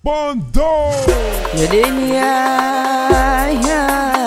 باندو يا ليل يا يا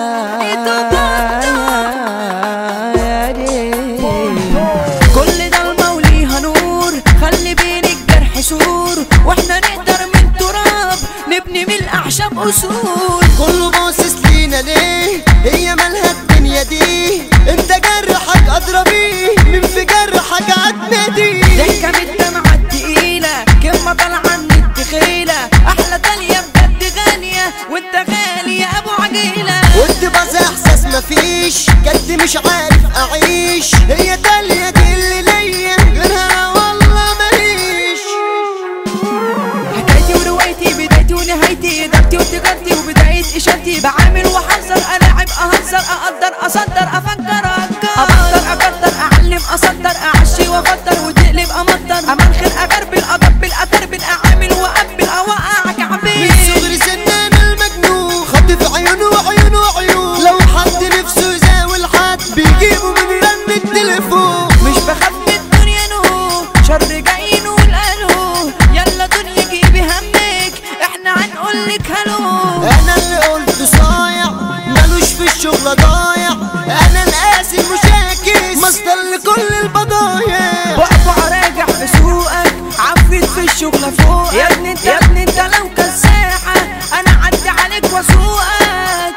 يا ليل كل ضلمة وليها نور خلي بين الجرح سور واحنا نقدر من تراب نبني من الأعشاب أصول كله باصص لينا ليه هي مالها الدنيا دي انت جرحك ادرى بيه من في جرحك عتمدي ضحكة من الدمعة التقيلة كلمة طالعة من الدخيلة أحلى تانية بجد غالية وانت غالي يا أبو عجيلة وانت بس احساس مفيش جد مش عارف اعيش هي تالية دي اللي ليا غيرها والله ماليش حكايتي وروايتي بدايتي ونهايتي إدارتي وتجارتي وبداية إشارتي بعامل وأحذر ألاعب أهزر أقدر أصدر أفكر أفكر أبطر أقدر أعلم أصدر أعشي وأفطر وتقلب أمطر أمنخر أغربل أضبل أتربل أعامل وأقبل أوقع من كعبيل صغر سنان المجنون خط في عيونه وعيونه وعيون لو حد نفسه يزاول حد بيجيبه من رن التليفون مش بخاف من الدنيا نو شر جاي نقول الو يلا دنيا جيبي همك احنا هنقولك هلو انا اللي قلت صايع مالوش في الشغل ضايع انا القاسي المشاكس مصدر لكل البضايع بقطع راجع في سوقك عفيت في الشغل فوقك يا ابني انت يا ابني انت لو كساحة انا عدي عليك واسوقك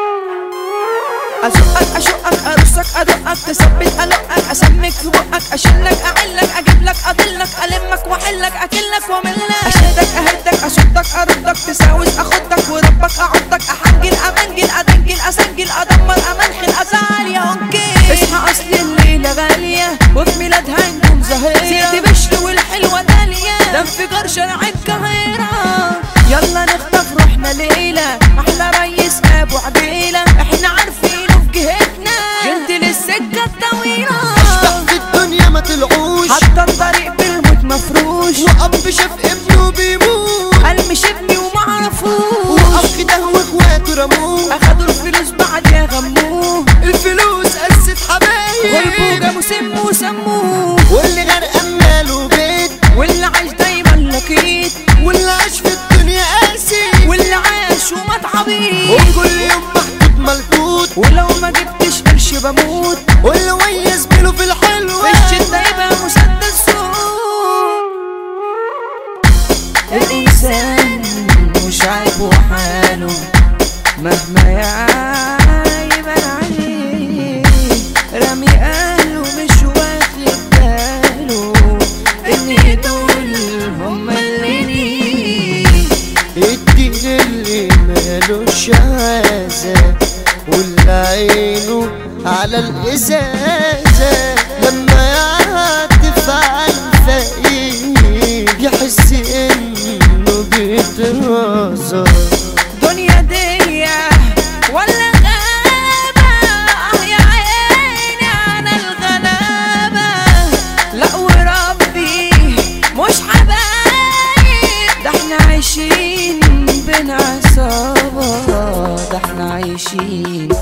ازقك اشقك ارصك ادقك تثبت القك اسمك في بقك اشلك اعلك اجيب لك اضلك المك واحلك اكلك واملك اشدك اهدك اشدك اردك تساوس اخدك وربك اعضك احنجل امنجل ادنجل اسجل ادمر امنخل ازعل يا انكل اصحى اصل الليله غاليه وفي ميلادها نجوم زهيره زيت بشر والحلوه داليه ده انفجار شارع القاهره يلا نخطف روحنا ليله احلى ريس ابو عبيله احنا عارفينه في جهتنا جلد للسكه الطويله اشبح في الدنيا ما طلعوش حتى الطريق بالموت مفروش واب شاف ابنه بيموت قال مش ابني ومعرفوش واخ ده واخواته رموه اخدوا الفلوس بعد يا غموه الفلوس قست حبايب غلبوا جابوا سم وسموه واللي غرقان ماله بيت واللي عايش دايما لكيت واللي عاش في الدنيا قاسي واللي عاش ومات عبيط وكل يوم محطوط ملكوت ولو ما جبتش قرش بموت واللي ويز بيله في الحلوة في الشتا يبقى مسدس سوق الإنسان مش عاجبه حاله مهما يعيبان عليه رمي أهله مش واخد باله إن دول هم اللي ليه ادي للي مالوش عازة واللي عينه على الإزازة لما يعطف على الفقير يحس إنه بيترازى دنيا دي ولا غابة آه يا عيني على الغلابة لا وربي مش حبايب ده احنا عايشين بين عصابة ده احنا عايشين